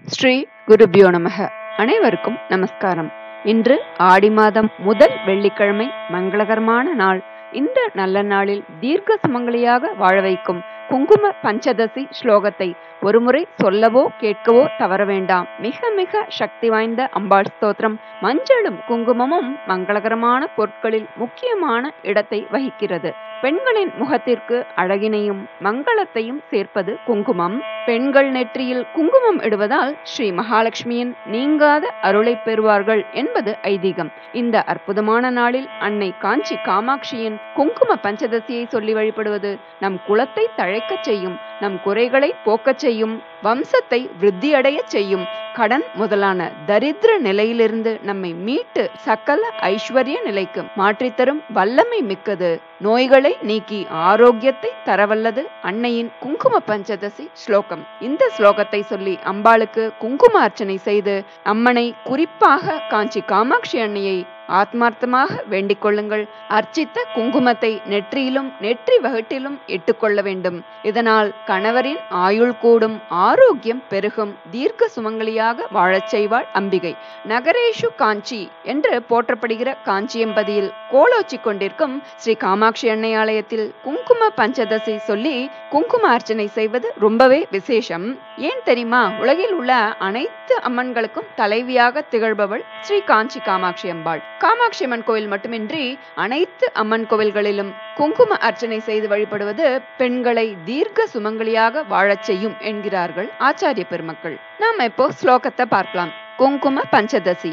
ஸ்ரீ குருபியோ நமக அனைவருக்கும் நமஸ்காரம் இன்று ஆடி மாதம் முதல் வெள்ளிக்கிழமை மங்களகரமான நாள் இந்த நல்ல நாளில் தீர்க்க சுமங்கலியாக வாழ வைக்கும் குங்கும பஞ்சதசி ஸ்லோகத்தை ஒருமுறை சொல்லவோ கேட்கவோ தவற வேண்டாம் மிக மிக சக்தி வாய்ந்த அம்பாள் ஸ்தோத்திரம் மஞ்சளும் குங்குமமும் மங்களகரமான பொருட்களில் முக்கியமான இடத்தை வகிக்கிறது பெண்களின் முகத்திற்கு அழகினையும் மங்களத்தையும் சேர்ப்பது குங்குமம் பெண்கள் நெற்றியில் குங்குமம் இடுவதால் ஸ்ரீ மகாலட்சுமியின் நீங்காத அருளை பெறுவார்கள் என்பது ஐதீகம் இந்த அற்புதமான நாளில் அன்னை காஞ்சி காமாட்சியின் குங்கும பஞ்சதசியை சொல்லி வழிபடுவது நம் குலத்தை தழைக்கச் செய்யும் நம் குறைகளை போக்கச் செய்யும் வம்சத்தை விருத்தியடையச் செய்யும் கடன் முதலான தரித்திர நிலையிலிருந்து நம்மை மீட்டு சகல ஐஸ்வர்ய நிலைக்கு மாற்றித்தரும் வல்லமை மிக்கது நோய்களை நீக்கி ஆரோக்கியத்தை தரவல்லது அன்னையின் குங்கும பஞ்சதசி ஸ்லோகம் இந்த ஸ்லோகத்தை சொல்லி அம்பாளுக்கு குங்கும அர்ச்சனை செய்து அம்மனை குறிப்பாக காஞ்சி காமாட்சி அன்னையை ஆத்மார்த்தமாக வேண்டிக் கொள்ளுங்கள் அர்ச்சித்த குங்குமத்தை நெற்றியிலும் நெற்றி வகுட்டிலும் இட்டுக்கொள்ள வேண்டும் இதனால் கணவரின் ஆயுள் கூடும் ஆரோக்கியம் பெருகும் தீர்க்க சுமங்கலியாக வாழச் செய்வாள் அம்பிகை நகரேஷு காஞ்சி என்று போற்றப்படுகிற காஞ்சியம்பதியில் கோலோச்சி கொண்டிருக்கும் ஸ்ரீ காமாட்சி அன்னை ஆலயத்தில் குங்கும பஞ்சதசி சொல்லி குங்கும அர்ச்சனை செய்வது ரொம்பவே விசேஷம் ஏன் தெரியுமா உலகில் உள்ள அனைத்து அம்மன்களுக்கும் தலைவியாக திகழ்பவள் ஸ்ரீ காஞ்சி காமாட்சி அம்பாள் காமாட்சி அம்மன் கோவில் மட்டுமின்றி அனைத்து அம்மன் கோவில்களிலும் குங்கும அர்ச்சனை செய்து வழிபடுவது பெண்களை தீர்க்க சுமங்கலியாக வாழச் செய்யும் என்கிறார்கள் ஆச்சாரிய பெருமக்கள் நாம இப்போ ஸ்லோகத்தை பார்க்கலாம் குங்கும பஞ்சதசி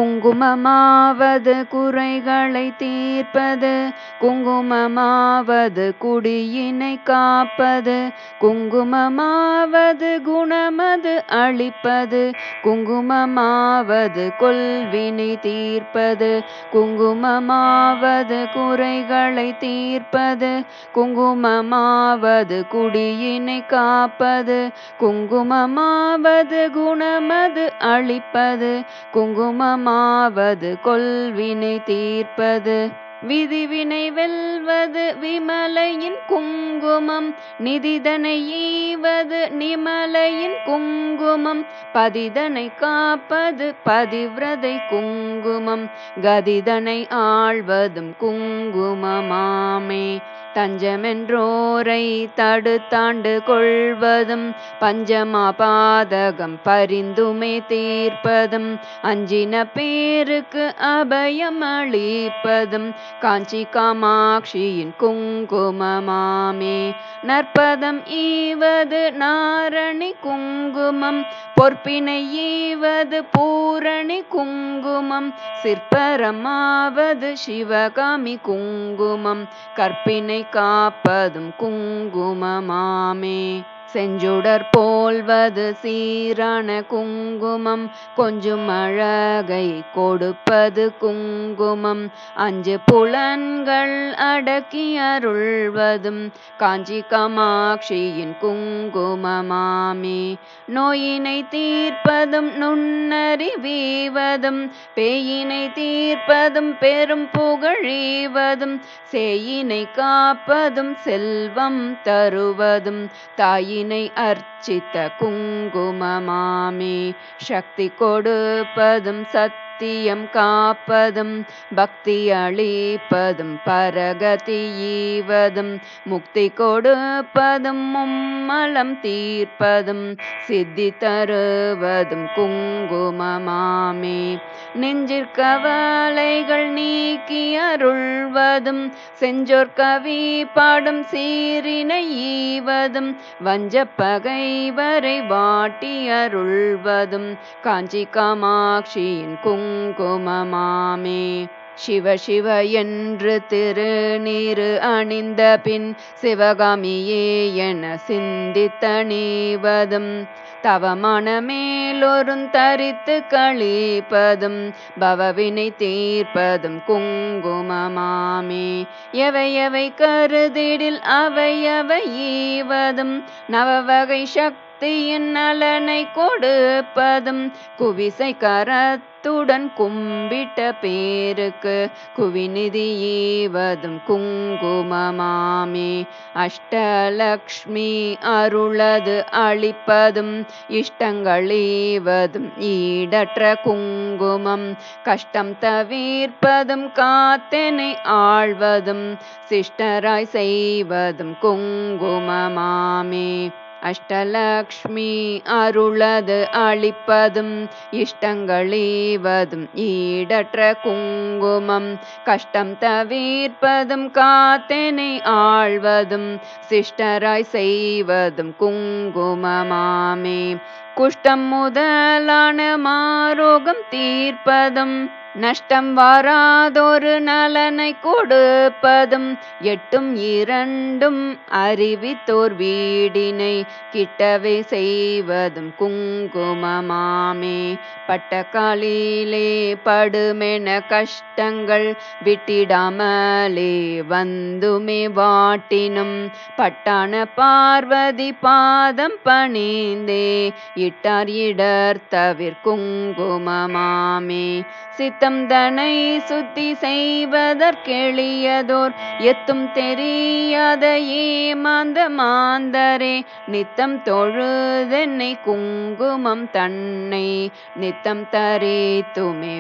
குங்குமமாவது குறைகளை தீர்ப்பது குங்குமமாவது குடியினை காப்பது குங்குமமாவது குணமது அளிப்பது குங்குமமாவது கொல்வினை தீர்ப்பது குங்குமமாவது குறைகளை தீர்ப்பது குங்குமமாவது குடியினை காப்பது குங்குமமாவது குணமது அளிப்பது குங்குமமாவது கொல்வினை தீர்ப்பது விதிவினை வெல்வது விமலையின் குங்குமம் நிதிதனை ஈவது நிமலையின் குங்குமம் பதிதனை காப்பது பதிவிரதை குங்குமம் கதிதனை ஆழ்வதும் குங்குமமாமே தஞ்சமென்றோரை தடுத்தாண்டு கொள்வதும் பஞ்சமா பாதகம் பரிந்துமே தீர்ப்பதும் அஞ்சின பேருக்கு அபயம் அளிப்பதும் காஞ்சி காமாட்சியின் குங்குமமாமே நற்பதம் ஈவது நாரணி குங்குமம் பொற்பினை ஈவது பூரணி குங்குமம் சிற்பரமாவது சிவகாமி குங்குமம் கற்பினை காப்பதும் குங்குமமாமே செஞ்சுடர் போல்வது சீரான குங்குமம் கொஞ்சம் அழகை கொடுப்பது குங்குமம் அஞ்சு புலன்கள் அடக்கி அருள்வதும் காஞ்சி காமாட்சியின் குங்குமமாமே நோயினை தீர்ப்பதும் நுண்ணறிவீவதும் பேயினை தீர்ப்பதும் பெரும் புகழீவதும் சேயினை காப்பதும் செல்வம் தருவதும் தாயின் தாயினை அர்ச்சித்த குங்குமமாமே சக்தி கொடுப்பதும் சத்தியம் காப்பதும் பக்தி அளிப்பதும் பரகதி ஈவதும் முக்தி கொடுப்பதும் மும்மலம் தீர்ப்பதும் சித்தி தருவதும் குங்குமமாமே நெஞ்சிற்கவலைகள் நீக்கி அருள்வதும் செஞ்சோர் கவி பாடும் சீரினை ஈவதும் வஞ்ச பகைவரை வாட்டி அருள்வதும் காஞ்சி காமாட்சியின் குங்குமமாமே சிவ சிவ என்று திருநீரு அணிந்த பின் சிவகாமியே என சிந்தித்தணிவதும் தவமான மேலொரும் தரித்து கழிப்பதும் பவவினை தீர்ப்பதும் குங்குமமாமே எவை எவை கருதிடில் அவை அவை ஈவதும் நவவகை சக்தி பத்தியின் நலனை கொடுப்பதும் குவிசை கரத்துடன் கும்பிட்ட பேருக்கு குவிநிதி ஈவதும் குங்குமமாமே அஷ்டலக்ஷ்மி அருளது அளிப்பதும் இஷ்டங்களீவதும் ஈடற்ற குங்குமம் கஷ்டம் தவிர்ப்பதும் காத்தனை ஆழ்வதும் சிஷ்டராய் செய்வதும் குங்குமமாமே அஷ்டலக்ஷ்மி அருளது அளிப்பதும் இஷ்டங்களீவதும் ஈடற்ற குங்குமம் கஷ்டம் தவிர்ப்பதும் காத்தனை ஆழ்வதும் சிஷ்டராய் செய்வதும் குங்குமமாமே குஷ்டம் முதலான மாரோகம் தீர்ப்பதும் நஷ்டம் வாராதொரு நலனை கொடுப்பதும் எட்டும் இரண்டும் அறிவித்தோர் வீடினை கிட்டவே செய்வதும் குங்குமமாமே பட்டக்காலிலே படுமென கஷ்டங்கள் விட்டிடாமலே வந்துமே வாட்டினும் பட்டான பார்வதி பாதம் பணிந்தே இட்டார் இடர் தவிர் குங்குமமாமே சித்தம் தனை சுத்தி செய்வதற்கெளியதோர் எத்தும் தெரியாத ஏமாந்த மாந்தரே நித்தம் தொழுதென்னை குங்குமம் தன்னை நித்தம் தரித்துமே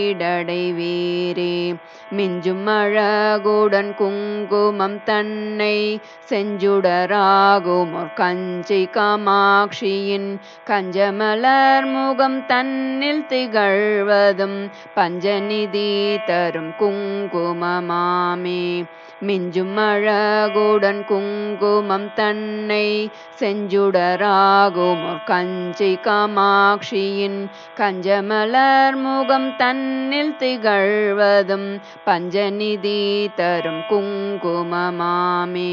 வீடடைவீரே மிஞ்சும் அழகுடன் குங்குமம் தன்னை செஞ்சுடராகும் ஒரு கஞ்சி காமாட்சியின் கஞ்சமலர் முகம் தன்னில் திகழ்வதும் பஞ்சநிதி தரும் குங்குமமாமே மிஞ்சும் அழகுடன் குங்குமம் தன்னை செஞ்சுடராகும் ஒரு கஞ்சி காமாட்சியின் கஞ்சமலர் முகம் தன்னில் திகழ்வதும் பஞ்சநிதி தரும் குங்குமமாமே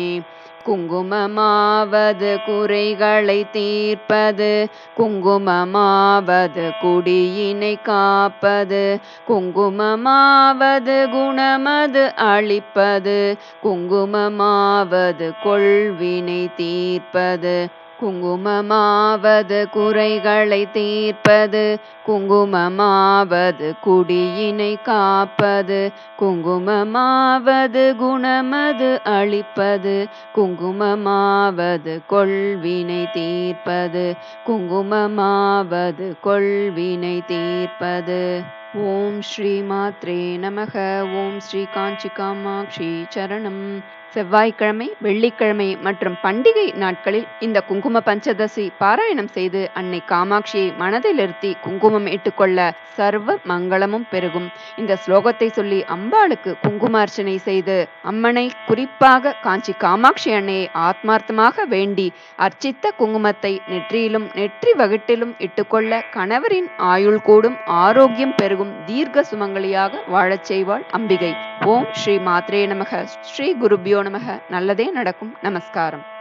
குங்குமமாவது குறைகளை தீர்ப்பது குங்குமமாவது குடியினை காப்பது குங்குமமாவது குணமது அளிப்பது குங்குமமாவது கொள்வினை தீர்ப்பது குங்குமமாவது குறைகளை தீர்ப்பது குங்குமமாவது குடியினை காப்பது குங்குமமாவது குணமது அளிப்பது குங்குமமாவது கொள்வினை தீர்ப்பது குங்குமமாவது கொள்வினை தீர்ப்பது ஓம் ஸ்ரீ மாத்ரே நமக ஓம் ஸ்ரீ காஞ்சி காமாட்சி சரணம் செவ்வாய்க்கிழமை வெள்ளிக்கிழமை மற்றும் பண்டிகை நாட்களில் இந்த குங்கும பஞ்சதசி பாராயணம் செய்து அன்னை காமாட்சியை மனதில் நிறுத்தி குங்குமம் இட்டுக்கொள்ள சர்வ மங்களமும் பெருகும் இந்த ஸ்லோகத்தை சொல்லி அம்பாளுக்கு குங்கும அர்ச்சனை செய்து அம்மனை குறிப்பாக காஞ்சி காமாட்சி அன்னையை ஆத்மார்த்தமாக வேண்டி அர்ச்சித்த குங்குமத்தை நெற்றியிலும் நெற்றி வகிட்டிலும் இட்டுக்கொள்ள கணவரின் ஆயுள் கூடும் ஆரோக்கியம் பெருகும் தீர்க்க சுமங்கலியாக வாழச் செய்வாள் அம்பிகை ஓம் ஸ்ரீ மாத்ரே நமக ஸ்ரீ குருபியோ நமக நல்லதே நடக்கும் நமஸ்காரம்